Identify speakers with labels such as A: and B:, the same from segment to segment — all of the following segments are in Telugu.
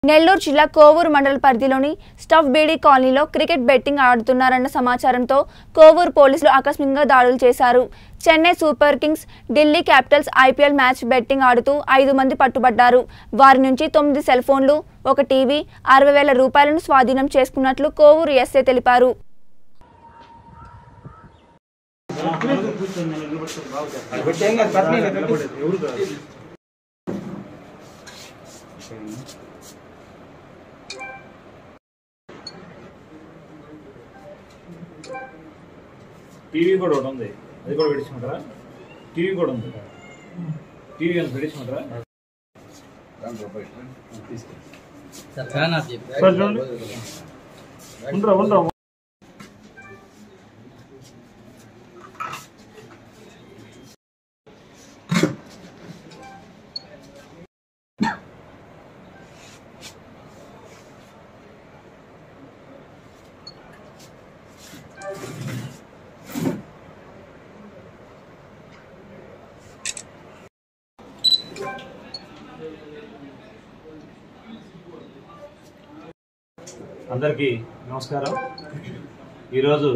A: నెల్లూరు జిల్లా కోవూరు మండల పరిధిలోని స్టఫ్ బీడీ కాలనీలో క్రికెట్ బెట్టింగ్ ఆడుతున్నారన్న సమాచారంతో కోవూరు పోలీసులు ఆకస్మికంగా దాడులు చేశారు Chennai super kings Delhi capitals IPL match betting ఆడుతూ ఐదు మంది పట్టుబడ్డారు వారి నుంచి తొమ్మిది సెల్ ఫోన్లు ఒక టీవీ అరవై వేల రూపాయలను స్వాధీనం చేసుకున్నట్లు కోవూరు ఎస్ఏ తెలిపారు
B: టీవీ కూడా ఒకటి ఉంది అది కూడా పెట్టించుకుంటారా టీవీ కూడా ఉంది టీవీ అంత పెట్టించుకుంటారా
C: సార్ ఫ్యాన్ ఆఫ్ చెప్పి
B: సార్ చూడండి ఉండరా ఉండరా అందరికీ నమస్కారం ఈరోజు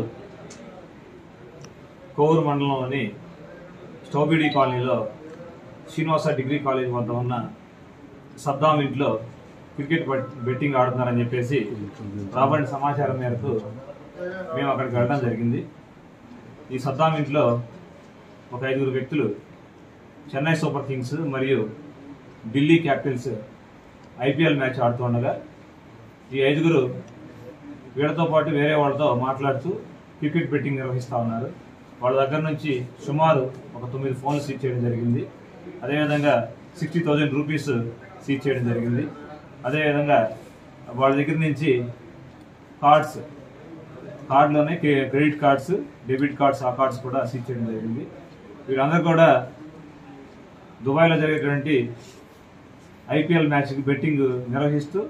B: కోవూరు మండలంలోని స్టోబిడి కాలనీలో శ్రీనివాస డిగ్రీ కాలేజ్ వద్ద ఉన్న సద్దాం ఇంట్లో క్రికెట్ బెట్- బెట్టింగ్ ఆడుతున్నారని చెప్పేసి రాబడిన సమాచారం మేరకు మేము అక్కడికి వెళ్ళడం జరిగింది ఈ సద్దాం ఇంట్లో ఒక ఐదుగురు వ్యక్తులు చెన్నై సూపర్ కింగ్స్ మరియు ఢిల్లీ క్యాపిటల్స్ ఐపీఎల్ మ్యాచ్ ఆడుతుండగా ఈ ఐదుగురు వీళ్ళతో పాటు వేరే వాళ్ళతో మాట్లాడుతూ క్రికెట్ బెట్టింగ్ నిర్వహిస్తూ ఉన్నారు వాళ్ళ దగ్గర నుంచి సుమారు ఒక తొమ్మిది ఫోన్లు సీజ్ చేయడం జరిగింది అదేవిధంగా సిక్స్టీ థౌజండ్ రూపీస్ సీజ్ చేయడం జరిగింది అదేవిధంగా వాళ్ళ దగ్గర నుంచి కార్డ్స్ కార్డులోనే క్రెడిట్ కార్డ్స్ డెబిట్ కార్డ్స్ ఆ కార్డ్స్ కూడా సీజ్ చేయడం జరిగింది వీళ్ళందరూ కూడా దుబాయ్లో జరిగేటువంటి ఐపీఎల్ మ్యాచ్కి బెట్టింగ్ నిర్వహిస్తూ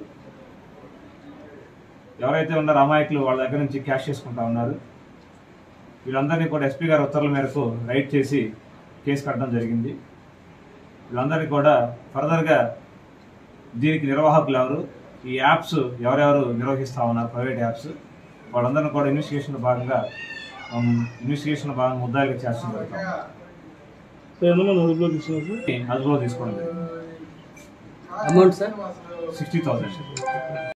B: ఎవరైతే ఉన్నారో అమాయకులు వాళ్ళ దగ్గర నుంచి క్యాష్ చేసుకుంటా ఉన్నారు వీళ్ళందరినీ కూడా ఎస్పీ గారి ఉత్తర్వుల మేరకు రైడ్ చేసి కేసు కట్టడం జరిగింది వీళ్ళందరినీ కూడా ఫర్దర్గా దీనికి నిర్వాహకులు ఎవరు ఈ యాప్స్ ఎవరెవరు నిర్వహిస్తూ ఉన్నారు ప్రైవేట్ యాప్స్ వాళ్ళందరినీ కూడా ఇన్వెస్టిగేషన్ భాగంగా ఇన్వెస్టిగేషన్ భాగంగా ముద్దాయిలుగా చేస్తాం జరుగుతాం
D: ఎంతమంది అదుపులో తీసుకున్నారు
B: అదుపులో తీసుకోవడం జరిగింది
C: అమౌంట్ సార్
B: సిక్స్టీ థౌసండ్